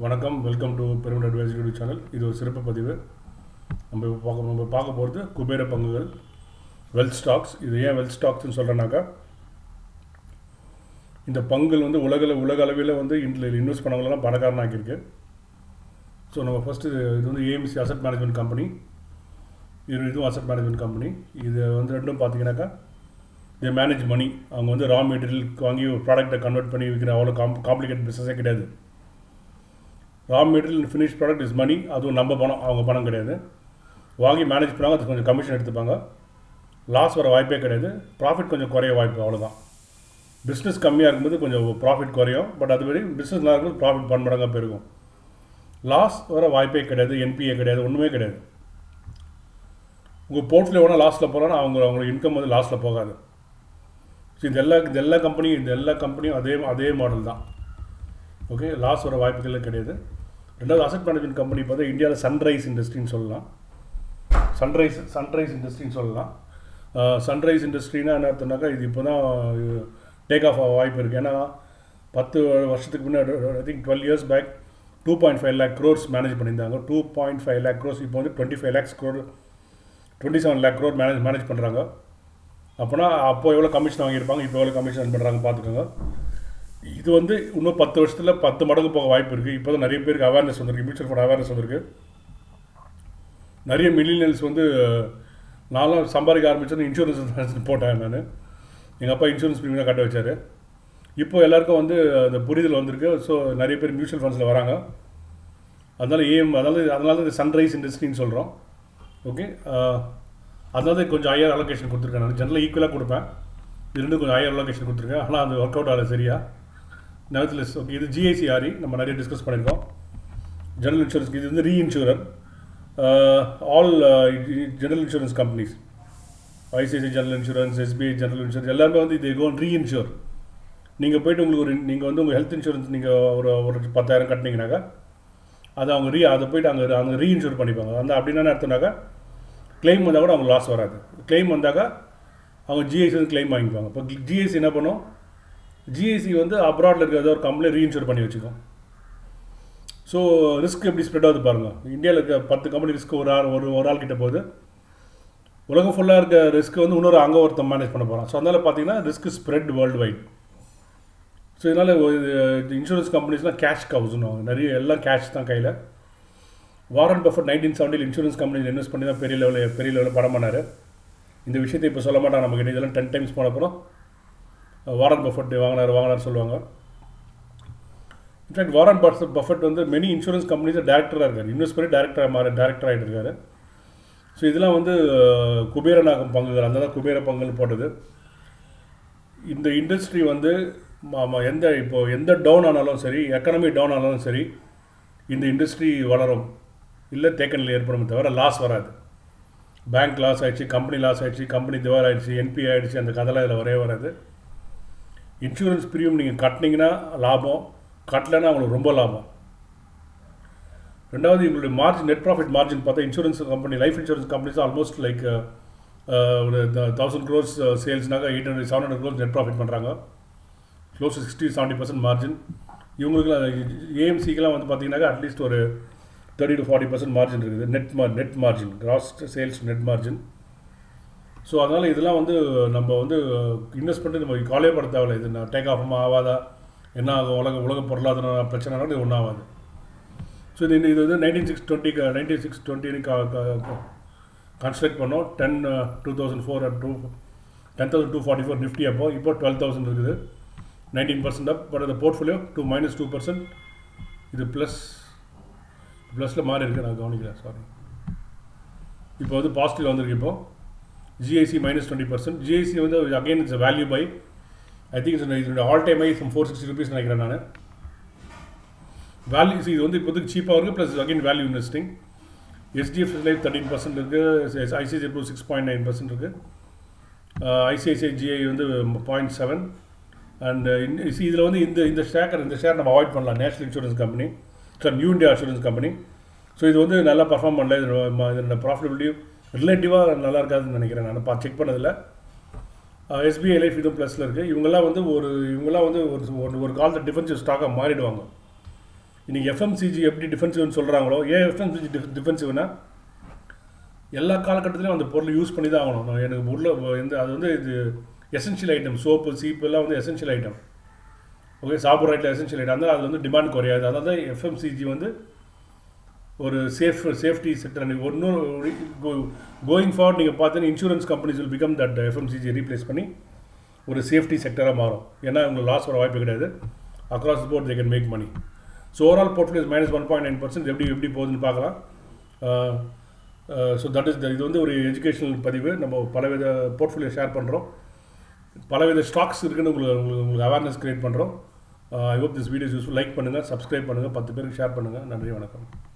வணக்கம் welcome to பெருமிட் advice YouTube channel இது ஒரு சிறப்பு பதிவு நம்ம இப்போ பார்க்க நம்ம பார்க்க போகிறது குபேர பங்குகள் வெல்த் ஸ்டாக்ஸ் இது ஏன் வெல்த் ஸ்டாக்ஸ்னு சொல்கிறேன்னாக்கா இந்த பங்குகள் வந்து உலகில் உலக அளவில் வந்து இதில் இன்வெஸ்ட் பண்ணவங்களெல்லாம் பணக்காரனாக்கியிருக்கு ஸோ நம்ம ஃபஸ்ட்டு இது வந்து ஏஎம்சி அசட் மேனேஜ்மெண்ட் கம்பெனி இது இதுவும் அசட் மேனேஜ்மெண்ட் கம்பெனி இது வந்து ரெண்டும் பார்த்தீங்கன்னாக்கா தே மேனேஜ் மணி அவங்க வந்து ரா மெட்டீரியல் வாங்கி ஒரு ப்ராடக்ட்டை கன்வெர்ட் பண்ணி விற்கிற அவ்வளோ காம் காம்ப்ளிகேட் பிஸ்னஸே கிடையாது raw material finish product is money அதுவும் நம்ம பணம் அவங்க பணம் கிடையாது வாங்கி மேனேஜ் பண்ணுவாங்க அது கொஞ்சம் கமிஷன் எடுத்துப்பாங்க லாஸ் வர வாய்ப்பே கிடையாது ப்ராஃபிட் கொஞ்சம் குறைய வாய்ப்பு அவ்வளோதான் பிஸ்னஸ் கம்மியாக இருக்கும்போது கொஞ்சம் ப்ராஃபிட் குறையும் பட் அதுபடி பிஸ்னஸ் நல்லா இருக்கும்போது ப்ராஃபிட் பன்மடங்காக பெருகும் லாஸ் வர வாய்ப்பே கிடையாது என்பிஏ கிடையாது ஒன்றுமே கிடையாது உங்கள் போர்ட்ஃபோலியோ வேணால் லாஸில் போகலான்னா அவங்க அவங்களுக்கு இன்கம் வந்து லாஸில் போகாது ஸோ இது எல்லா இது எல்லா கம்பெனியும் இந்த எல்லா கம்பெனியும் அதே அதே மாடல் தான் ஓகே லாஸ் வர வாய்ப்புகளே கிடையாது ரெண்டாவது அசட் மேனேஜ்மெண்ட் கம்பெனி பார்த்தா இந்தியாவில் சன்ரைஸ் இண்டஸ்ட்ரின்னு சொல்லலாம் சன்ரைஸ் சன்ரைஸ் இண்டஸ்ட்ரின்னு சொல்லலாம் சன்ரைஸ் இண்டஸ்ட்ரினா என்ன அர்த்தம்னாக்கா இது இப்போ தான் டேக் ஆஃப் ஆக வாய்ப்பு இருக்குது ஏன்னா பத்து வருஷத்துக்கு முன்னாடி I think twelve years back two point five lakh crores manage பண்ணியிருந்தாங்க two point five lakh crores இப்போ வந்து twenty five lakhs crore twenty seven lakh crore manage manage பண்ணுறாங்க அப்போனா அப்போ எவ்வளோ கமிஷன் வாங்கியிருப்பாங்க இப்போ எவ்வளோ கமிஷன் பண்ணுறாங்க பார்த்துக்கோங்க இது வந்து இன்னும் பத்து வருஷத்தில் பத்து மடங்கு போக வாய்ப்பு இருக்குது இப்போ தான் நிறைய பேருக்கு அவேர்னஸ் வந்திருக்கு மியூச்சுவல் ஃபண்ட் அவேர்னஸ் வந்திருக்கு நிறைய மில்லியன்ஸ் வந்து நான்லாம் சம்பாதிக்க ஆரம்பிச்சது இன்சூரன்ஸ் போட்டேன் நான் எங்கள் அப்பா இன்சூரன்ஸ் ப்ரீமியம் கட்ட வச்சார் இப்போ எல்லாருக்கும் வந்து அந்த புரிதல் வந்திருக்கு ஸோ நிறைய பேர் மியூச்சுவல் ஃபண்ட்ஸில் வராங்க அதனால் ஏஎம் அதனால அதனால தான் சன்ரைஸ் இண்டஸ்ட்ரின்னு சொல்கிறோம் ஓகே அதனால தான் கொஞ்சம் ஹையர் அலோகேஷன் கொடுத்துருக்கேன் நான் ஜென்ரலாக ஈக்குவலாக கொடுப்பேன் இது ரெண்டும் கொஞ்சம் ஹையர் அலோகேஷன் கொடுத்துருக்கேன் ஆனால் அது ஒர்க் அவுட் ஆகலை சரியா நேரத்தில் ஓகே இது ஜிஐசி ஆரி நம்ம நிறைய டிஸ்கஸ் பண்ணியிருக்கோம் ஜெனரல் இன்சூரன்ஸ்க்கு இது வந்து reinsurer all general insurance companies ICICI general insurance SBI general insurance எல்லாமே வந்து இது கோன் ரீஇன்சூர் நீங்கள் போய்ட்டு உங்களுக்கு ஒரு நீங்கள் வந்து உங்கள் ஹெல்த் இன்சூரன்ஸ் நீங்கள் ஒரு ஒரு பத்தாயிரம் கட்டினீங்கனாக்கா அதை அவங்க ரீ அதை போய்ட்டு அங்கே அங்கே ரீஇன்சூர் பண்ணிப்பாங்க அந்த அப்படின்னா அர்த்தம்னாக்கா கிளைம் வந்தால் கூட அவங்க லாஸ் வராது கிளைம் வந்தாக்கா அவங்க ஜிஎஸ்சி வந்து கிளைம் வாங்கிப்பாங்க இப்போ ஜிஎஸ்சி என்ன பண்ணும் ஜிஎஸ்சி வந்து அப்ராடில் இருக்கிற ஏதோ ஒரு கம்பெனி ரீஇன்சூர் பண்ணி வச்சுக்கும் ஸோ ரிஸ்க் எப்படி ஸ்ப்ரெட் ஆகுது பாருங்கள் இந்தியாவில் இருக்க பத்து கம்பெனி ரிஸ்க் ஒரு ஆள் ஒரு ஒரு ஆள் கிட்ட போகுது உலகம் ஃபுல்லாக இருக்க ரிஸ்க் வந்து இன்னொரு அங்கே ஒருத்தன் மேனேஜ் பண்ண போகிறான் ஸோ அதனால் பார்த்தீங்கன்னா risk spread world wide so இதனால் இன்சூரன்ஸ் கம்பெனிஸ்லாம் கேஷ் கவுஸ்னு நிறைய எல்லாம் கேஷ் தான் கையில் வாரன் பஃபர் நைன்டீன் செவன்ட்டியில் இன்சூரன்ஸ் கம்பெனியில் இன்வெஸ்ட் பண்ணி தான் பெரிய லெவலில் பெரிய லெவலில் படம் பண்ணார் இந்த விஷயத்தை இப்போ சொல்ல மாட்டாங்க நமக்கு இதெல்லாம் டென் டைம்ஸ் போன அப்புறம் வாரன் பஃபட் வாங்கினார் வாங்கினார் சொல்லுவாங்க இன்ஃபேக்ட் வாரன் பஃபட் பஃபட் வந்து மெனி இன்சூரன்ஸ் கம்பெனிஸில் டேரக்டராக இருக்கார் இன்வெஸ்ட் பண்ணி டேரக்டராக மாறி டேரக்டர் ஆகிட்டு இருக்காரு ஸோ இதெல்லாம் வந்து குபேரனாகும் பங்குகள் அந்த தான் குபேர பங்குகள் போட்டது இந்த இண்டஸ்ட்ரி வந்து எந்த இப்போது எந்த டவுன் ஆனாலும் சரி எக்கனமி டவுன் ஆனாலும் சரி இந்த இண்டஸ்ட்ரி வளரும் இல்லை தேக்கனில் ஏற்படும் தவிர லாஸ் வராது பேங்க் லாஸ் ஆகிடுச்சு கம்பெனி லாஸ் ஆகிடுச்சு கம்பெனி திவார் ஆகிடுச்சு என்பி ஆகிடுச்சு அந்த கதெல்லாம் இதில் வரவே வராது இன்சூரன்ஸ் ப்ரீமியம் நீங்கள் கட்டினீங்கன்னா லாபம் கட்டலைன்னா அவங்களுக்கு ரொம்ப லாபம் ரெண்டாவது இவங்களுடைய மார்ஜின் நெட் ப்ராஃபிட் மார்ஜின் பார்த்தா insurance company life insurance companies almost like ஒரு தௌசண்ட் க்ரோர்ஸ் சேல்ஸ்னாக்கா eight hundred seven hundred crores net profit பண்ணுறாங்க close to sixty seventy percent margin இவங்களுக்குலாம் ஏஎம்சிக்கெலாம் வந்து பார்த்தீங்கன்னாக்கா அட்லீஸ்ட் ஒரு thirty to forty percent margin இருக்குது நெட் மார் net margin gross sales net margin so அதனால் இதெல்லாம் வந்து நம்ம வந்து இன்வெஸ்ட் பண்ணிட்டு நம்ம காலே பட தேவையில்ல இது நான் டேக் ஆஃப் ஆகாதா என்ன ஆகும் உலக உலக பொருளாதார பிரச்சனைனாலும் இது ஒன்றும் ஆகாது ஸோ இது இது வந்து nineteen six twenty nineteen six twenty construct பண்ணோம் ten two thousand four to ten thousand two forty four Nifty அப்போ இப்போ டுவெல் தௌசண்ட் இருக்குது நைன்டீன் பர்சன்ட் அப் பட் அந்த portfolio two minus two percent இது ப்ளஸ் ப்ளஸில் மாறி இருக்குது நான் கவனிக்கிறேன் சாரி இப்போ வந்து பாசிட்டிவ் வந்திருக்கு இப்போ GIC minus twenty percent GIC வந்து again it's value buy I think it's இதோட all time high some four sixty rupees நினைக்கிறேன் நான் வேல்யூ இது வந்து இப்போதைக்கு சீப்பாக இருக்குது plus again value investing SDF life thirteen percent இருக்குது ICICI blue six point nine percent இருக்குது ஐசிஐசிஐ ஜிஐ வந்து பாயிண்ட் செவன் அண்ட் இதில் வந்து இந்த இந்த ஷேர் இந்த ஷேர் நம்ம அவாய்ட் பண்ணலாம் National Insurance Company sir New India Insurance Company so இது வந்து நல்லா பர்ஃபார்ம் பண்ணல இது இதோட ப்ராஃபிட்டபிலிட்டி ரிலேட்டிவாக நல்லா இருக்காதுன்னு நினைக்கிறேன் நான் பா செக் பண்ணதில் எஸ்பிஐ லைஃப் இதுவும் ப்ளஸில் இருக்குது இவங்கெல்லாம் வந்து ஒரு இவங்கெல்லாம் வந்து ஒரு ஒரு காலத்தில் டிஃபென்சிவ் ஸ்டாக்காக மாறிடுவாங்க இன்றைக்கி எஃப்எம்சிஜி எப்படி டிஃபென்சிவ்னு சொல்கிறாங்களோ ஏன் எஃப்எம்சிஜி டிஃபென்சிவ்னா எல்லா காலகட்டத்திலையும் அந்த பொருளை யூஸ் பண்ணி தான் ஆகணும் நான் எனக்கு உள்ள எந்த அது வந்து இது எசென்ஷியல் ஐட்டம் சோப்பு சீப்பு எல்லாம் வந்து எசென்ஷியல் ஐட்டம் ஓகே சாப்பிட்ற ஐட்டம் எசென்ஷியல் ஐட்டம் அதனால் அது வந்து டிமாண்ட் குறையாது அதனால தான் எஃப்எம்சிஜி வந்து ஒரு சேஃப் சேஃப்டி செக்டர் இன்னொரு கோயிங் ஃபார்வர்ட் நீங்கள் பார்த்தீங்கன்னா insurance companies will become that FMCG replace பண்ணி ஒரு சேஃப்டி செக்டராக மாறும் ஏன்னா உங்களுக்கு லாஸ் வர வாய்ப்பு கிடையாது across board they can make money so overall portfolios minus one point nine percent எப்படி எப்படி போகுதுன்னு பார்க்கலாம் ஸோ தட் இஸ் இது வந்து ஒரு எஜுகேஷனல் பதிவு நம்ம பலவித போர்ட்ஃபோலியோ ஷேர் பண்ணுறோம் பலவித ஸ்டாக்ஸ் இருக்குன்னு உங்களுக்கு உங்களுக்கு உங்களுக்கு அவேர்னஸ் க்ரியேட் பண்ணுறோம் I hope this videos useful like பண்ணுங்கள் சப்ஸ்கிரைப் பண்ணுங்கள் பத்து பேருக்கு ஷேர் பண்ணுங்கள் நன்றி வணக்கம்